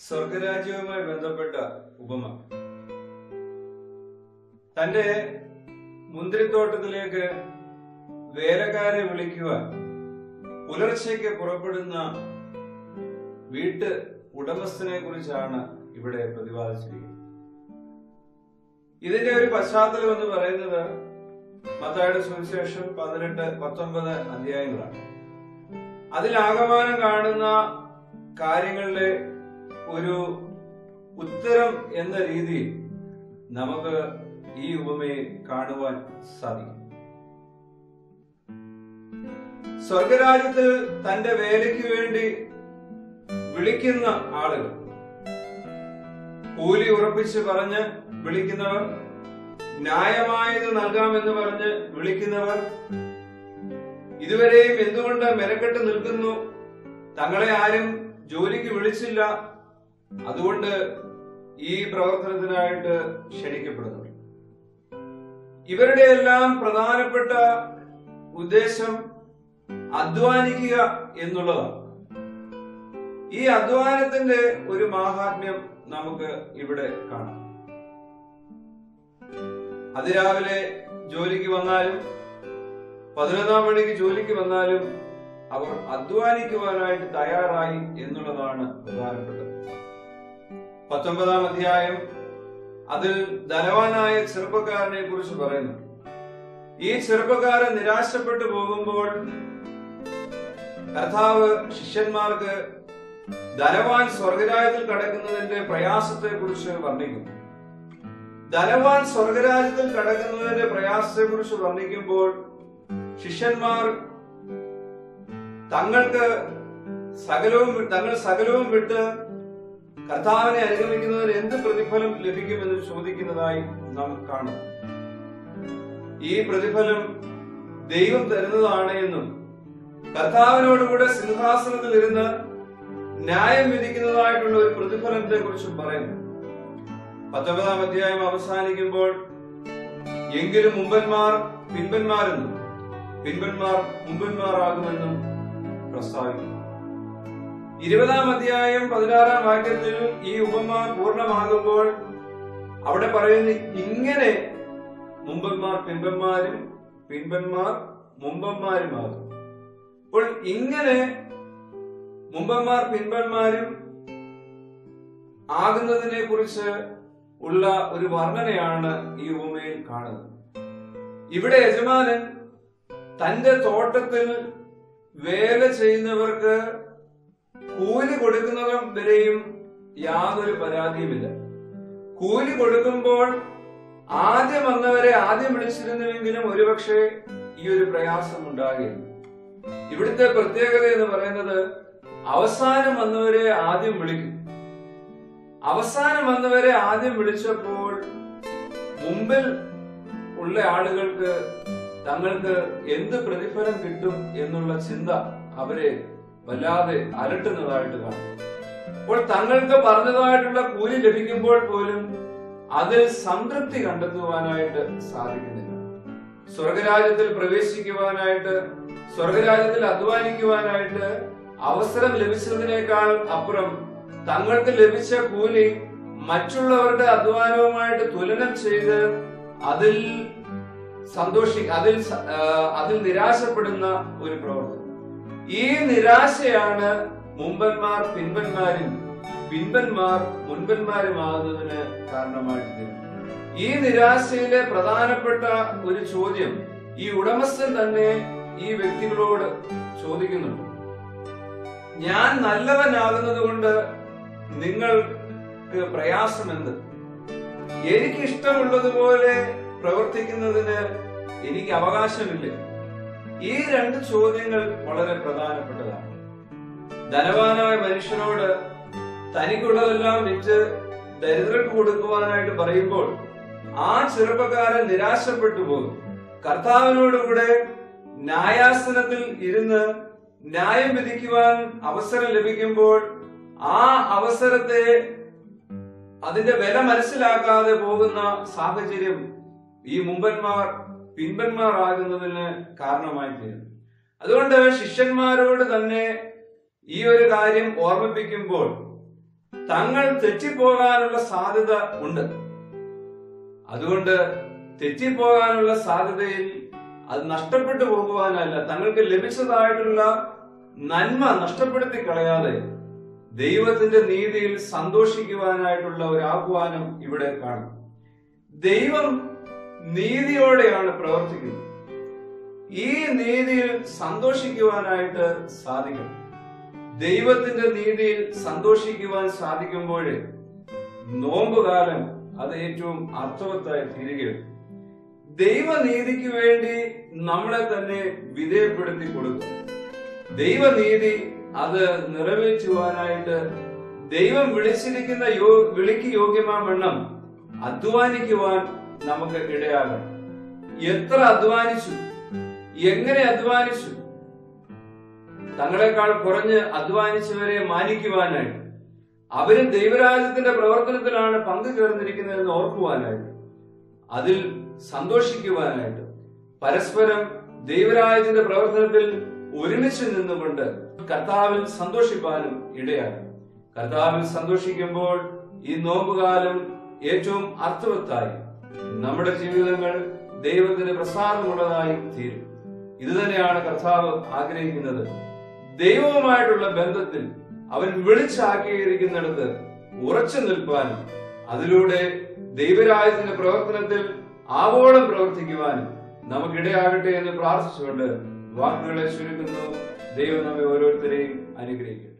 സ്വർഗരാജ്യവുമായി ബന്ധപ്പെട്ട ഉപമ തന്റെ മുന്തിരിത്തോട്ടത്തിലേക്ക് വേലക്കാരെ വിളിക്കുവാൻ പുലർച്ചയ്ക്ക് പുറപ്പെടുന്ന വീട്ട് ഉടമസ്ഥനെ കുറിച്ചാണ് ഇവിടെ പ്രതിപാദിച്ചിരിക്കുന്നത് ഇതിന്റെ ഒരു പശ്ചാത്തലം എന്ന് പറയുന്നത് മത്തായുടെ സുവിശേഷം പതിനെട്ട് പത്തൊമ്പത് അധ്യായങ്ങളാണ് അതിലാകമാനം കാണുന്ന കാര്യങ്ങളുടെ ഒരു ഉത്തരം എന്ന രീതിയിൽ നമുക്ക് ഈ ഉപമയെ കാണുവാൻ സാധിക്കും സ്വർഗരാജ്യത്തിൽ തന്റെ വേലയ്ക്ക് വേണ്ടി വിളിക്കുന്ന ആളുകൾ കൂലി ഉറപ്പിച്ച് പറഞ്ഞ് വിളിക്കുന്നവർ ന്യായമായത് നൽകാമെന്ന് പറഞ്ഞ് വിളിക്കുന്നവർ ഇതുവരെയും എന്തുകൊണ്ട് മെനക്കെട്ട് നിൽക്കുന്നു തങ്ങളെ ആരും ജോലിക്ക് വിളിച്ചില്ല അതുകൊണ്ട് ഈ പ്രവർത്തനത്തിനായിട്ട് ക്ഷണിക്കപ്പെടുന്നു ഇവരുടെ എല്ലാം പ്രധാനപ്പെട്ട ഉദ്ദേശം അധ്വാനിക്കുക എന്നുള്ളതാണ് ഈ അധ്വാനത്തിന്റെ ഒരു മാഹാത്മ്യം നമുക്ക് ഇവിടെ കാണാം അതിരാവിലെ ജോലിക്ക് വന്നാലും പതിനൊന്നാം മണിക്ക് ജോലിക്ക് വന്നാലും അവർ അധ്വാനിക്കുവാനായിട്ട് തയ്യാറായി എന്നുള്ളതാണ് പ്രധാനപ്പെട്ടത് പത്തൊമ്പതാം അധ്യായം അതിൽ ധനവാനായ ചെറുപ്പക്കാരനെ കുറിച്ച് പറയുന്നു ഈ ചെറുപ്പക്കാരൻ നിരാശപ്പെട്ടു പോകുമ്പോൾ കർത്താവ് ശിഷ്യന്മാർക്ക് ധനവാൻ സ്വർഗരാജ്യത്തിൽ കടക്കുന്നതിന്റെ പ്രയാസത്തെ കുറിച്ച് വർണ്ണിക്കുന്നു ധനവാൻ സ്വർഗരാജ്യത്തിൽ കടക്കുന്നതിന്റെ പ്രയാസത്തെ കുറിച്ച് വർണ്ണിക്കുമ്പോൾ ശിഷ്യന്മാർ തങ്ങൾക്ക് സകലവും വി- തങ്ങൾ സകലവും വിട്ട് കർത്താവിനെ അനുഗമിക്കുന്നതിന് എന്ത് പ്രതിഫലം ലഭിക്കുമെന്ന് ചോദിക്കുന്നതായി നാം കാണും ഈ പ്രതിഫലം ദൈവം തരുന്നതാണ് എന്നും കർത്താവിനോടുകൂടെ സിംഹാസനത്തിൽ ഇരുന്ന് ന്യായം വിധിക്കുന്നതായിട്ടുള്ള ഒരു പ്രതിഫലത്തെ കുറിച്ച് പറയുന്നു പത്തൊമ്പതാം അധ്യായം അവസാനിക്കുമ്പോൾ എങ്കിലും മുമ്പന്മാർ പിൻപന്മാരെന്നും പിൻപന്മാർ മുമ്പന്മാരാകുമെന്നും പ്രസ്താവിക്കുന്നു ഇരുപതാം അധ്യായം പതിനാറാം വാക്യത്തിൽ ഈ ഉപമ പൂർണ്ണമാകുമ്പോൾ അവിടെ പറയുന്ന ഇങ്ങനെ മുമ്പന്മാർ പിൻപന്മാരും പിൻപന്മാർ മുമ്പന്മാരുമാകും അപ്പോൾ ഇങ്ങനെ മുമ്പന്മാർ പിൻപന്മാരും ആകുന്നതിനെ കുറിച്ച് ഉള്ള ഒരു വർണ്ണനയാണ് ഈ ഉപമയിൽ കാണുന്നത് ഇവിടെ യജമാനൻ തന്റെ തോട്ടത്തിൽ വേല ചെയ്യുന്നവർക്ക് കൂലി കൊടുക്കുന്നതും വരെയും യാതൊരു പരാതിയുമില്ല കൂലി കൊടുക്കുമ്പോൾ ആദ്യം വന്നവരെ ആദ്യം വിളിച്ചിരുന്നുവെങ്കിലും ഒരുപക്ഷെ ഈ ഒരു പ്രയാസം ഉണ്ടാകുകയില്ല ഇവിടുത്തെ പ്രത്യേകത എന്ന് പറയുന്നത് അവസാനം വന്നവരെ ആദ്യം വിളിക്കും അവസാനം വന്നവരെ ആദ്യം വിളിച്ചപ്പോൾ മുമ്പിൽ ഉള്ള ആളുകൾക്ക് തങ്ങൾക്ക് എന്ത് പ്രതിഫലം കിട്ടും എന്നുള്ള ചിന്ത അവരെ വല്ലാതെ അലട്ടുന്നതായിട്ട് കാണും അപ്പോൾ തങ്ങൾക്ക് പറഞ്ഞതായിട്ടുള്ള കൂലി ലഭിക്കുമ്പോൾ പോലും അതിൽ സംതൃപ്തി കണ്ടെത്തുവാനായിട്ട് സാധിക്കുന്നില്ല സ്വർഗരാജ്യത്തിൽ പ്രവേശിക്കുവാനായിട്ട് സ്വർഗരാജ്യത്തിൽ അധ്വാനിക്കുവാനായിട്ട് അവസരം ലഭിച്ചതിനേക്കാൾ അപ്പുറം തങ്ങൾക്ക് ലഭിച്ച കൂലി മറ്റുള്ളവരുടെ അധ്വാനവുമായിട്ട് തുലനം ചെയ്ത് അതിൽ സന്തോഷി അതിൽ സ- ആ, അതിൽ നിരാശപ്പെടുന്ന ഒരു പ്രവർത്തനം ഈ നിരാശയാണ് മുമ്പന്മാർ പിൻപന്മാരും പിൻപന്മാർ മുൻപന്മാരുമാകുന്നതിന് കാരണമായിട്ട് തീരുന്നത്. ഈ നിരാശയിലെ പ്രധാനപ്പെട്ട ഒരു ചോദ്യം ഈ ഉടമസ്ഥൻ തന്നെ ഈ വ്യക്തികളോട് ചോദിക്കുന്നുണ്ട് ഞാൻ നല്ലവനാകുന്നത് കൊണ്ട് നിങ്ങൾക്ക് പ്രയാസം എന്ത് എനിക്ക് ഇഷ്ടമുള്ളതുപോലെ പ്രവർത്തിക്കുന്നതിന് എനിക്ക് അവകാശമില്ല ഈ രണ്ട് ചോദ്യങ്ങൾ വളരെ പ്രധാനപ്പെട്ടതാണ് ധനവാനായ മനുഷ്യനോട് തനിക്കുള്ളതെല്ലാം വിറ്റ് ദരിദ്രർക്ക് കൊടുക്കുവാനായിട്ട് പറയുമ്പോൾ ആ ചെറുപ്പക്കാരൻ നിരാശപ്പെട്ടു പോകും കർത്താവിനോടുകൂടെ ന്യായാസനത്തിൽ ഇരുന്ന് ന്യായം വിധിക്കുവാൻ അവസരം ലഭിക്കുമ്പോൾ ആ അവസരത്തെ അതിന്റെ വില മനസ്സിലാക്കാതെ പോകുന്ന സാഹചര്യം ഈ മുമ്പന്മാർ പിൻപന്മാർ ആകുന്നതിന് കാരണമായി തീരും അതുകൊണ്ട് ശിഷ്യന്മാരോട് തന്നെ ഈ ഒരു കാര്യം ഓർമ്മിപ്പിക്കുമ്പോൾ തങ്ങൾ തെറ്റിപ്പോകാനുള്ള സാധ്യത ഉണ്ട് അതുകൊണ്ട് തെറ്റിപ്പോകാനുള്ള സാധ്യതയിൽ അത് നഷ്ടപ്പെട്ടു പോകുവാനല്ല തങ്ങൾക്ക് ലഭിച്ചതായിട്ടുള്ള നന്മ നഷ്ടപ്പെടുത്തി കളയാതെ ദൈവത്തിന്റെ നീതിയിൽ സന്തോഷിക്കുവാനായിട്ടുള്ള ഒരു ആഹ്വാനം ഇവിടെ കാണും ദൈവം നീതിയോടെയാണ് പ്രവർത്തിക്കുന്നത് ഈ നീതിയിൽ സന്തോഷിക്കുവാനായിട്ട് സാധിക്കണം ദൈവത്തിന്റെ നീതിയിൽ സന്തോഷിക്കുവാൻ സാധിക്കുമ്പോൾ നോമ്പുകാലം അത് ഏറ്റവും അർത്ഥവത്തായി തീരുകയാണ് ദൈവനീതിക്ക് വേണ്ടി നമ്മളെ തന്നെ വിധേയപ്പെടുത്തി കൊടുക്കും ദൈവനീതി അത് നിറവേറ്റുവാനായിട്ട് ദൈവം വിളിച്ചിരിക്കുന്ന യോ വിളിക്ക് യോഗ്യമാവണ്ണം അധ്വാനിക്കുവാൻ നമുക്ക് ഇടയാകണം എത്ര അധ്വാനിച്ചു എങ്ങനെ അധ്വാനിച്ചു തങ്ങളെക്കാൾ കുറഞ്ഞ് അധ്വാനിച്ചവരെ മാനിക്കുവാനായിട്ട് അവരും ദൈവരാജ്യത്തിന്റെ പ്രവർത്തനത്തിലാണ് പങ്കുചേർന്നിരിക്കുന്നതെന്ന് ഓർക്കുവാനായിട്ട് അതിൽ സന്തോഷിക്കുവാനായിട്ട് പരസ്പരം ദൈവരാജ്യത്തിന്റെ പ്രവർത്തനത്തിൽ ഒരുമിച്ച് നിന്നുകൊണ്ട് കർത്താവിൽ സന്തോഷിപ്പാനും ഇടയാകും കർത്താവിൽ സന്തോഷിക്കുമ്പോൾ ഈ നോമ്പുകാലം ഏറ്റവും അർത്ഥവത്തായി നമ്മുടെ ജീവിതങ്ങൾ ദൈവത്തിന് പ്രസാദമുള്ളതായി തീരും ഇത് തന്നെയാണ് കർത്താവ് ആഗ്രഹിക്കുന്നത് ദൈവവുമായിട്ടുള്ള ബന്ധത്തിൽ അവൻ വിളിച്ചാക്കിയിരിക്കുന്നിടത്ത് ഉറച്ചു നിൽപ്പാനും അതിലൂടെ ദൈവരാജ്യത്തിന്റെ പ്രവർത്തനത്തിൽ ആവോളം പ്രവർത്തിക്കുവാനും നമുക്കിടയാകട്ടെ എന്ന് പ്രാർത്ഥിച്ചുകൊണ്ട് വാക്കുകളെ ചുരുക്കുന്നു ദൈവം നമ്മെ ഓരോരുത്തരെയും അനുഗ്രഹിക്കട്ടെ